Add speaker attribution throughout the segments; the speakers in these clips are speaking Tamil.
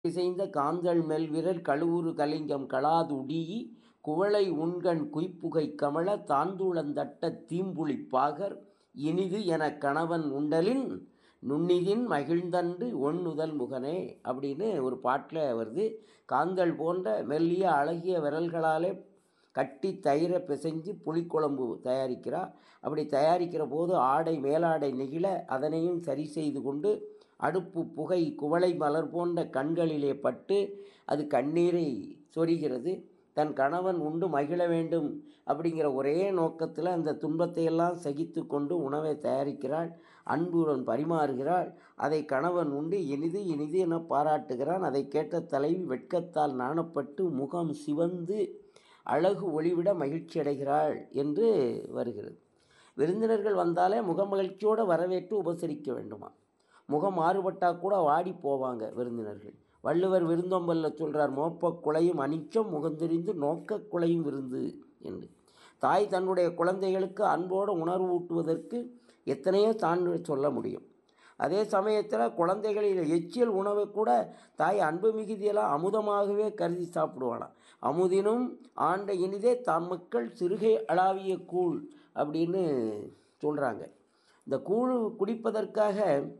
Speaker 1: இசைந்த காந்தள் மெல்விரல் கழுவுறு கலிங்கம் கலாதுடீஇ குவளை உண்கண் குய்ப்புகைக் கமழத் தாந்துளந் தட்டத் தீம்புளிப் பாகர் இனிது எனக் கணவன் உண்டலின் நுண்ணிதின் மகிழ்ந்தன்று ஒண்நுதல் முகனே அப்படின்னு ஒரு பாட்டில் வருது காந்தள் போன்ற மெல்லிய அழகிய விரல்களாலே கட்டி தயிரை பிசைஞ்சு புளிக்குழம்பு தயாரிக்கிறா அப்படி தயாரிக்கிற போது ஆடை மேலாடை நெகிழ அதனையும் சரி செய்து கொண்டு அடுப்பு புகை குவளை மலர் போன்ற கண்களிலே பட்டு அது கண்ணீரை சொரிகிறது தன் கணவன் உண்டு மகிழ வேண்டும் அப்படிங்கிற ஒரே நோக்கத்தில் அந்த துன்பத்தை எல்லாம் சகித்து கொண்டு உணவை தயாரிக்கிறாள் அன்புடன் பரிமாறுகிறாள் அதை கணவன் உண்டு இனிது இனிது என பாராட்டுகிறான் அதை கேட்ட தலைவி வெட்கத்தால் நாணப்பட்டு முகம் சிவந்து அழகு ஒளிவிட மகிழ்ச்சி அடைகிறாள் என்று வருகிறது விருந்தினர்கள் வந்தாலே முகமகிழ்ச்சியோடு வரவேற்று உபசரிக்க வேண்டுமா முகம் மாறுபட்டால் கூட வாடி போவாங்க விருந்தினர்கள் வள்ளுவர் விருந்தோம்பல்ல சொல்கிறார் மோப்பக் குலையும் அனிச்சம் முகந்தெறிந்து நோக்கக் குலையும் விருந்து என்று தாய் தன்னுடைய குழந்தைகளுக்கு அன்போடு உணர்வு ஊட்டுவதற்கு எத்தனையோ சான்று சொல்ல முடியும் அதே சமயத்தில் குழந்தைகளில் எச்சியல் உணவை கூட தாய் அன்பு மிகுதியெல்லாம் அமுதமாகவே கருதி சாப்பிடுவாளாம் அமுதினும் ஆண்ட இனிதே தம் மக்கள் சிறுகை அளாவிய கூழ் அப்படின்னு சொல்கிறாங்க இந்த கூழ் குடிப்பதற்காக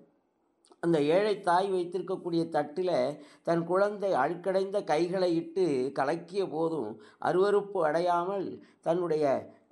Speaker 1: அந்த ஏழை தாய் வைத்திருக்கக்கூடிய தட்டில் தன் குழந்தை அழுக்கடைந்த கைகளை இட்டு கலக்கிய போதும் அருவறுப்பு அடையாமல் தன்னுடைய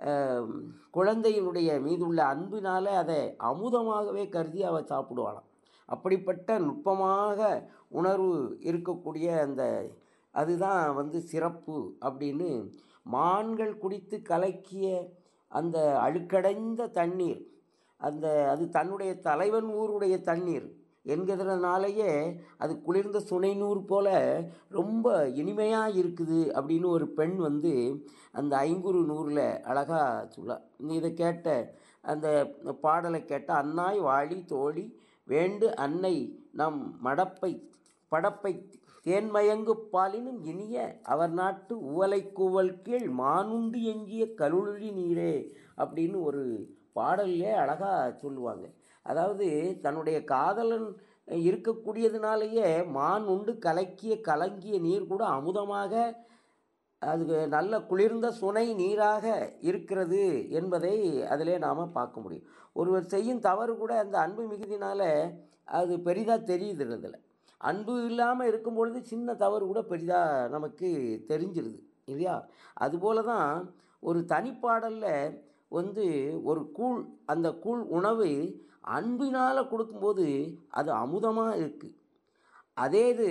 Speaker 1: குழந்தையினுடைய மீதுள்ள அன்பினால் அதை அமுதமாகவே கருதி அவள் சாப்பிடுவாளாம் அப்படிப்பட்ட நுட்பமாக உணர்வு இருக்கக்கூடிய அந்த அதுதான் வந்து சிறப்பு அப்படின்னு மான்கள் குடித்து கலக்கிய அந்த அழுக்கடைந்த தண்ணீர் அந்த அது தன்னுடைய தலைவன் ஊருடைய தண்ணீர் என்கிறதுனாலேயே அது குளிர்ந்த சுனைநூறு போல ரொம்ப இனிமையாக இருக்குது அப்படின்னு ஒரு பெண் வந்து அந்த ஐங்குறு நூறில் அழகாக சொல்ல இதை கேட்ட அந்த பாடலை கேட்ட அன்னாய் வாழி தோழி வேண்டு அன்னை நம் மடப்பை படப்பை தேன்மயங்கு பாலினும் இனிய அவர் நாட்டு உவலை கூவல் கீழ் மானுண்டு எஞ்சிய கருளி நீரே அப்படின்னு ஒரு பாடல்லே அழகாக சொல்லுவாங்க அதாவது தன்னுடைய காதலன் இருக்கக்கூடியதுனாலேயே மான் உண்டு கலக்கிய கலங்கிய நீர் கூட அமுதமாக அது நல்ல குளிர்ந்த சுனை நீராக இருக்கிறது என்பதை அதிலே நாம் பார்க்க முடியும் ஒருவர் செய்யும் தவறு கூட அந்த அன்பு மிகுதினால் அது பெரிதாக தெரியுதுறதில்ல அன்பு இல்லாமல் இருக்கும் பொழுது சின்ன தவறு கூட பெரிதாக நமக்கு தெரிஞ்சிருது இல்லையா அதுபோல தான் ஒரு தனிப்பாடலில் வந்து ஒரு கூழ் அந்த கூழ் உணவு அன்பினால் கொடுக்கும்போது அது அமுதமாக இருக்குது அதே இது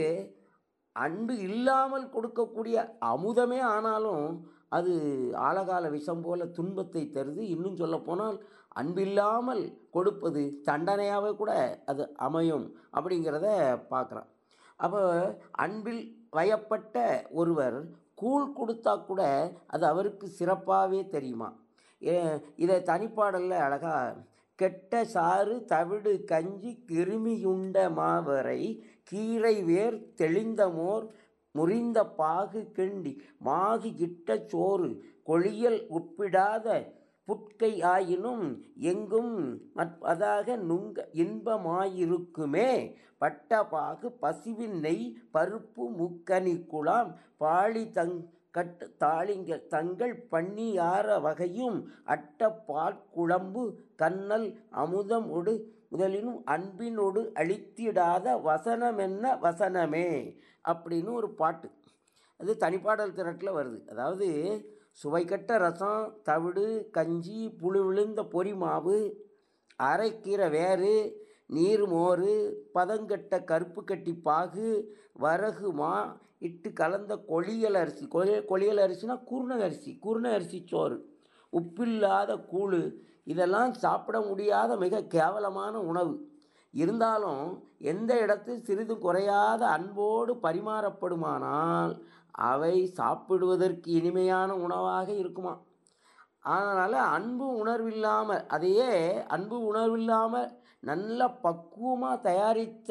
Speaker 1: அன்பு இல்லாமல் கொடுக்கக்கூடிய அமுதமே ஆனாலும் அது ஆழகால விஷம் போல துன்பத்தை தருது இன்னும் சொல்லப்போனால் அன்பில்லாமல் கொடுப்பது தண்டனையாகவே கூட அது அமையும் அப்படிங்கிறத பார்க்குறான் அப்போ அன்பில் வயப்பட்ட ஒருவர் கூழ் கொடுத்தா கூட அது அவருக்கு சிறப்பாகவே தெரியுமா இதை தனிப்பாடலில் அழகாக கெட்ட சாறு தவிடு கஞ்சி கிருமியுண்ட மாவரை கீரை வேர் தெளிந்த மோர் முறிந்த பாகு கிண்டி மாகு இட்ட சோறு கொழியல் உட்பிடாத புட்கை ஆயினும் எங்கும் அதாக நுங்க இன்பமாயிருக்குமே பட்ட பாகு பசுவின் நெய் பருப்பு முக்கனி குழாம் பாழி தங் கட்டு தாளிங்க தங்கள் பண்ணியார வகையும் அட்ட பால் குழம்பு கண்ணல் அமுதம் ஒடு முதலினும் அன்பினோடு அழித்திடாத வசனமென்ன வசனமே அப்படின்னு ஒரு பாட்டு அது தனிப்பாடல் திரட்டில் வருது அதாவது சுவைக்கட்ட ரசம் தவிடு கஞ்சி புழு விழுந்த பொறி மாவு அரைக்கீரை வேறு நீர் மோர் பதங்கட்ட கருப்பு கட்டி பாகு வரகு மா இட்டு கலந்த கொளியல் அரிசி கொளி கொளியல் அரிசினா குருண அரிசி குருண அரிசி சோறு உப்பில்லாத கூழ் இதெல்லாம் சாப்பிட முடியாத மிக கேவலமான உணவு இருந்தாலும் எந்த இடத்தில் சிறிது குறையாத அன்போடு பரிமாறப்படுமானால் அவை சாப்பிடுவதற்கு இனிமையான உணவாக இருக்குமா அதனால் அன்பு உணர்வில்லாமல் அதையே அன்பு உணர்வில்லாமல் நல்ல பக்குவமாக தயாரித்த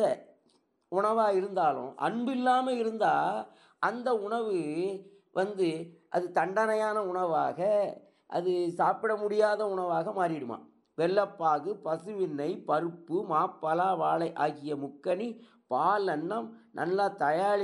Speaker 1: உணவாக இருந்தாலும் அன்பு இல்லாமல் இருந்தால் அந்த உணவு வந்து அது தண்டனையான உணவாக அது சாப்பிட முடியாத உணவாக மாறிடுமா வெள்ளப்பாகு பசுவின்னை பருப்பு மாப்பலா வாழை ஆகிய முக்கனி பால் அன்னம் நல்லா தயாரி